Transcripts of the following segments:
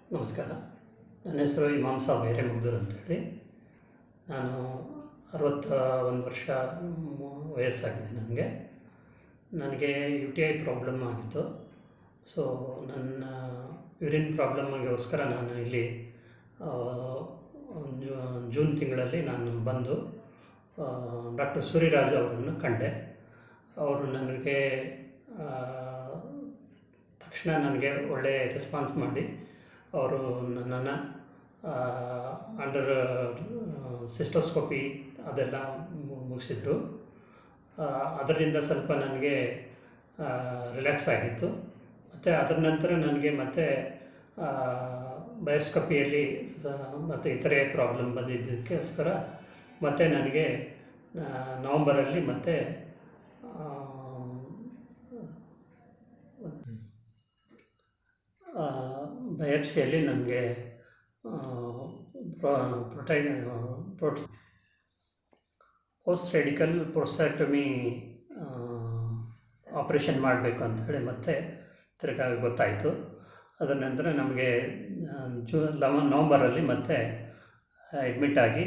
ನಮಸ್ಕಾರ ನನ್ನ ಹೆಸರು ಇಮಾಮ್ ಸಾಬ್ ಬೇರೆ ಮುಗ್ದೂರ್ ಅಂತೇಳಿ ನಾನು ಅರವತ್ತ ಒಂದು ವರ್ಷ ಮ್, ವಯಸ್ಸಾಗಿದೆ ನನಗೆ ನನಗೆ ಯು ಟಿ ಐ ಪ್ರಾಬ್ಲಮ್ ಆಗಿತ್ತು ಸೊ ನನ್ನ ಯೂರಿನ್ ಪ್ರಾಬ್ಲಮ್ಗೋಸ್ಕರ ನಾನು ಇಲ್ಲಿ ಆ, ಜೂ- ಜೂನ್ ತಿಂಗಳಲ್ಲಿ ನಾನು ಬಂದು ಡಾಕ್ಟರ್ ಸೂರ್ಯರಾಜ್ ಅವರನ್ನು ಕಂಡೆ ಅವರು ನನಗೆ ಆ, ತಕ್ಷಣ ನನಗೆ ಒಳ್ಳೆಯ ರೆಸ್ಪಾನ್ಸ್ ಮಾಡಿ ಅವರು ನನ್ನನ್ನು ಅಂಡರ್ ಸಿಸ್ಟೋಸ್ಕೋಪಿ ಅದೆಲ್ಲ ಮು- ಮುಗಿಸಿದ್ರು ಆ, ಅದರಿಂದ ಸ್ವಲ್ಪ ನನಗೆ ರಿಲ್ಯಾಕ್ಸ್ ಆಗಿತ್ತು ಮತ್ತು ಅದರ ನಂತರ ನನಗೆ ಮತ್ತೆ ಬಯೋಸ್ಕೋಪಿಯಲ್ಲಿ ಮತ್ತು ಇತರೆ ಪ್ರಾಬ್ಲಮ್ ಬಂದಿದ್ದಕ್ಕೋಸ್ಕರ ಮತ್ತು ನನಗೆ ಆ, ನವಂಬರಲ್ಲಿ ಮತ್ತೆ ಬಯಾಪ್ಸಿಯಲ್ಲಿ ನನಗೆ ಪ್ರೊಟೈ ಪ್ರೋಟಿ ಪೋಸ್ಟ್ ರೆಡಿಕಲ್ ಪ್ರೋಸ್ಟಾಟಮಿ ಆಪ್ರೇಷನ್ ಮಾಡಬೇಕು ಅಂತ ಹೇಳಿ ಮತ್ತೆ ತಿರ್ಗಾ ಗೊತ್ತಾಯಿತು ಅದರ ನಂತರ ನಮಗೆ ಜೂ ಲವ ನವಂಬರಲ್ಲಿ ಮತ್ತೆ ಅಡ್ಮಿಟ್ ಆಗಿ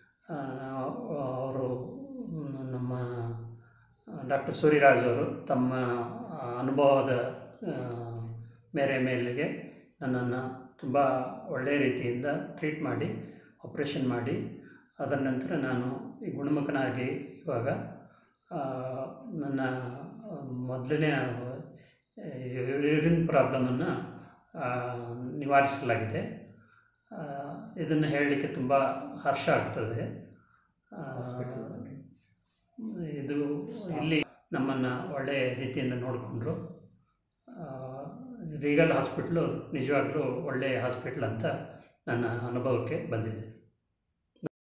ಅವರು ನಮ್ಮ ಡಾಕ್ಟರ್ ಸೂರ್ಯರಾಜ್ ಅವರು ತಮ್ಮ ಅನುಭವದ ಆ, ಮೇರೆ ಮೇಲೆಗೆ ನನ್ನನ್ನು ತುಂಬ ಒಳ್ಳೆಯ ರೀತಿಯಿಂದ ಟ್ರೀಟ್ ಮಾಡಿ ಆಪ್ರೇಷನ್ ಮಾಡಿ ಅದರ ನಂತರ ನಾನು ಈ ಗುಣಮುಖನಾಗಿ ಇವಾಗ ಆ, ನನ್ನ ಮೊದಲನೇ ಯೂರಿನ್ ಪ್ರಾಬ್ಲಮನ್ನು ನಿವಾರಿಸಲಾಗಿದೆ ಇದನ್ನು ಹೇಳಲಿಕ್ಕೆ ತುಂಬ ಹರ್ಷ ಆಗ್ತದೆ ಆ, ಇದು ಇಲ್ಲಿ ನಮ್ಮನ್ನು ಒಳ್ಳೆಯ ರೀತಿಯಿಂದ ನೋಡಿಕೊಂಡ್ರು ರೀಗಲ್ ಹಾಸ್ಪಿಟ್ಲು ನಿಜವಾಗ್ಲೂ ಒಳ್ಳೆಯ ಹಾಸ್ಪಿಟ್ಲ್ ಅಂತ ನನ್ನ ಅನುಭವಕ್ಕೆ ಬಂದಿದೆ